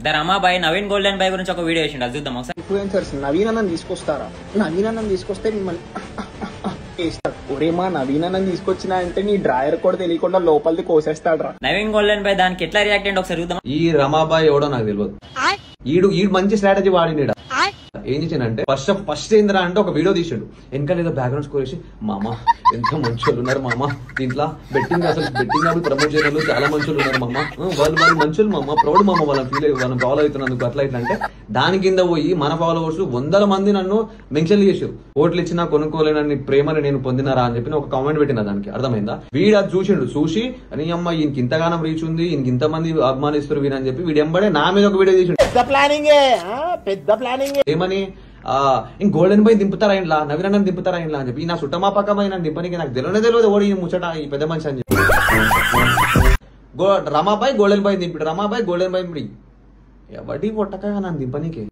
the Ramabai Naveen golden boy గురించి ఒక video వేసిండు అది చూద్దాం ఒకసారి ఇన్ఫ్లుయెన్సర్స్ నవీన్ అన్నని తీసుకొస్తారా నవీన్ అన్నని తీసుకొస్తే మిమ్మల్ని వేస్తాడు ఒరే మా నవీన్ అన్నని తీసుకొచ్చినా అంటే నీ డ్రాయర్ కూడా తెలియకుండా లోపలిది కోసేస్తాడు రా నవీన్ గోల్డెన్ బాయ్ దానికి ఎట్లా రియాక్ట్ అయ్యింది ఒకసారి చూద్దాం ఈ రమాబాయ్ ఎవడో నాకు తెలియదు ఈడు ఈడు మంచి స్ట్రాటజీ వాడినీడ ఏం చేసానంటే ఫస్ట్ ఫస్ట్ ఏందిరా అంటే ఒక వీడియో తీసిండు వెనకాల ఏదో బ్యాక్గ్రౌండ్ స్కోర్ వేసి మామ ఎంత మంచి వాళ్ళు ఉన్నారు మామ దీంట్లో బెట్టింగ్ అసలు బెట్టింగ్ అవి ప్రమోట్ చేయడం చాలా మంచి వాళ్ళు ఉన్నారు మామ ఆ, వాళ్ళు వాళ్ళు మంచి మామ ప్రౌడ్ మామ వాళ్ళని ఫీల్ అయ్యి వాళ్ళని ఫాలో అవుతున్నందుకు అట్లా ఇట్లా అంటే దాని కింద పోయి మన ఫాలోవర్స్ వందల మంది నన్ను మెన్షన్ చేసారు ఓట్లు ఇచ్చినా కొనుక్కోలేనని ప్రేమని నేను పొందినారా అని చెప్పి నేను ఒక కామెంట్ పెట్టిన దానికి అర్థమైందా వీడు అది చూసిండు చూసి అని అమ్మ ఈయనకి ఇంతగానం రీచ్ ఉంది ఈయనకి ఇంతమంది అభిమానిస్తారు వీరని చెప్పి వీడు ఎంబడే నా మీద ఒక వీడియో తీసిండు పెద్ద ప్లానింగే పెద్ద ప్లానింగ్ ఏమని ఆ ఇంక గోల్డెన్ బై దింపుతారా ఇంట్లో నవీనన్నం దింపుతారా ఇంట్లో అని చెప్పి ఈ నా సుట్టమా పక్కమైన దింపనికి నాకు తెలియనే తెలియదు ఓడి ఈ ముచ్చట ఈ పెద్ద మనిషి అని చెప్పి గో రమాబాయ్ గోల్డెన్ బాయ్ దింపిడు రమాబాయ్ గోల్డెన్ బాయ్ దింపిడి ఎవడి పొట్టక నన్ను దింపనీకి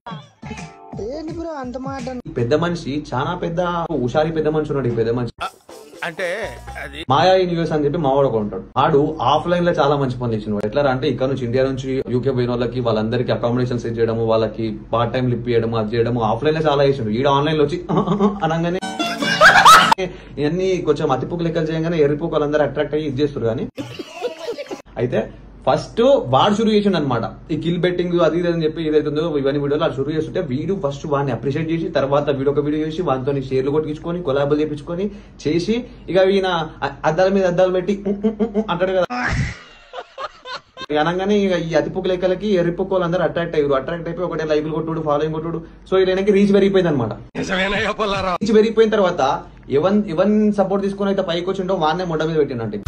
ఈ పెద్ద మనిషి చాలా పెద్ద హుషారి పెద్ద మనిషి ఉన్నాడు ఈ పెద్ద మనిషి మాయా యూనివర్స్ అని చెప్పి మావాడు ఒక ఉంటాడు ఆడు ఆఫ్లైన్ లో చాలా మంచి పని చేసిన ఎట్లా అంటే ఇక్కడ నుంచి ఇండియా నుంచి యూకే పోయిన వాళ్ళకి వాళ్ళందరికీ అకామిడేషన్ సెట్ చేయడము వాళ్ళకి పార్ట్ టైం లిప్ చేయడము అది చేయడము ఆఫ్లైన్ లో చాలా చేసిండు ఈడ ఆన్లైన్ లో వచ్చి అనగానే ఇవన్నీ కొంచెం అతిపుకు లెక్కలు చేయగానే ఎర్రిపుకు వాళ్ళందరూ అట్రాక్ట్ అయ్యి ఇది చేస్తారు కానీ అయితే ఫస్ట్ వాడు షురు చేసిండు అనమాట ఈ కిల్ బెట్టింగ్ అది ఇది అని చెప్పి ఏదైతుందో ఇవన్నీ వీడియోలు అది షురు చేస్తుంటే వీడు ఫస్ట్ వాడిని అప్రిషియేట్ చేసి తర్వాత వీడియో ఒక వీడియో చేసి వాటితో షేర్లు కొట్టించుకొని కొలాబులు చేపించుకొని చేసి ఇక ఈయన అ- అద్దాల మీద అద్దాలు పెట్టి ఉ, ఉ, ఉ, ఉ అంటాడు కదా ఇక అనగానే ఇక ఈ అతిపుకు లెక్కలకి ఎర్రిపుకు వాళ్ళందరూ అట్రాక్ట్ అయ్యారు అట్రాక్ట్ అయిపోయి ఒకటే లైకులు కొట్టుడు ఫాలోయింగ్ కొట్టుడు సో ఈయనకి రీచ్ పెరిగిపోయింది అనమాట రీచ్ పెరిగిపోయిన తర్వాత ఎవన్ ఎవన్ సపోర్ట్ తీసుకుని అయితే పైకి వచ్చిండో వాన్నే మొడ్డ మీద పెట్టినంటే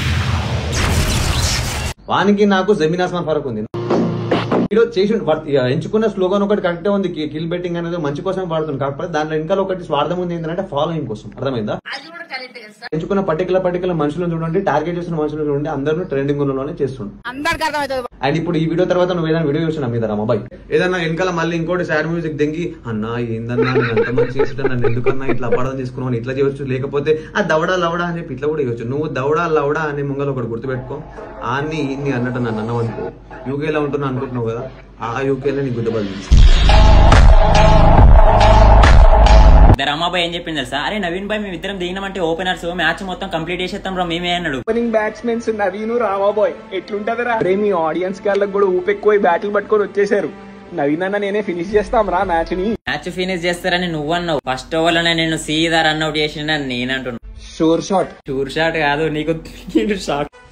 వానికి నాకు జమీన్ ఆస్మాన్ ఫరక్ ఉంది వీడియో చేసి వాడు ఎంచుకున్న స్లోగన్ ఒకటి కరెక్టే ఉంది కి- కిల్ బెట్టింగ్ అనేది మంచి కోసం వాడుతుంది కాకపోతే దాంట్లో ఇంకా ఒకటి స్వార్థం ఉంది ఏంటంటే ఫాలోయింగ్ కోసం అర్థమైందా ఎంచుకున్న పర్టికులర్ పర్టికులర్ మనుషులను చూడండి టార్గెట్ చేసిన మనుషులను చూడండి అందరూ ట్రెండింగ్ లోనే చేస్తుండ్రు అండ్ ఇప్పుడు ఈ వీడియో తర్వాత నువ్వు ఏదైనా వీడియో చూసిన మీద అబ్బాయి ఏదన్నా వెనకాల మళ్ళీ ఇంకోటి సాడ్ మ్యూజిక్ దెంగి అన్నా ఏందన్నా నేను అంత మంచి చేస్తుంటే నన్ను ఎందుకన్నా ఇట్లా అపడం తీసుకున్నావు ఇట్లా చేయొచ్చు లేకపోతే ఆ దవడా లవడా అని చెప్పి ఇట్లా కూడా చేయొచ్చు నువ్వు దవడా లవడా అనే ముంగలు ఒకటి గుర్తుపెట్టుకో ఆన్ని ఇన్ని అన్నట్టు నన్ను అన్నావు అనుకో యూకేలో ఉంటున్నా అనుకుంటున్నావు కదా ఆ యూకేలో నీకు గుద్దబడి ద రమాబాయ్ ఏం చెప్పింది తెలుసా అరే నవీన్ బాయ్ మేము ఇద్దరం దిగినామంటే ఓపెనర్స్ మ్యాచ్ మొత్తం కంప్లీట్ చేసేస్తాం రా మేమే అన్నాడు ఓపెనింగ్ బ్యాట్స్మెన్స్ నవీన్ రామాబాయ్ ఎట్లుంటది రా అరే మీ ఆడియన్స్ గాళ్ళకి కూడా ఊపెక్కువ బ్యాట్లు పట్టుకొని వచ్చేసారు నవీన్ అన్న నేనే ఫినిష్ చేస్తాం రా మ్యాచ్ ని మ్యాచ్ ఫినిష్ చేస్తారని నువ్వు అన్నావు ఫస్ట్ ఓవర్ లోనే నేను సీదా రన్అట్ చేసిండని నేను అంటున్నా షోర్ షాట్ షూర్ షాట్ కాదు నీకు షాట్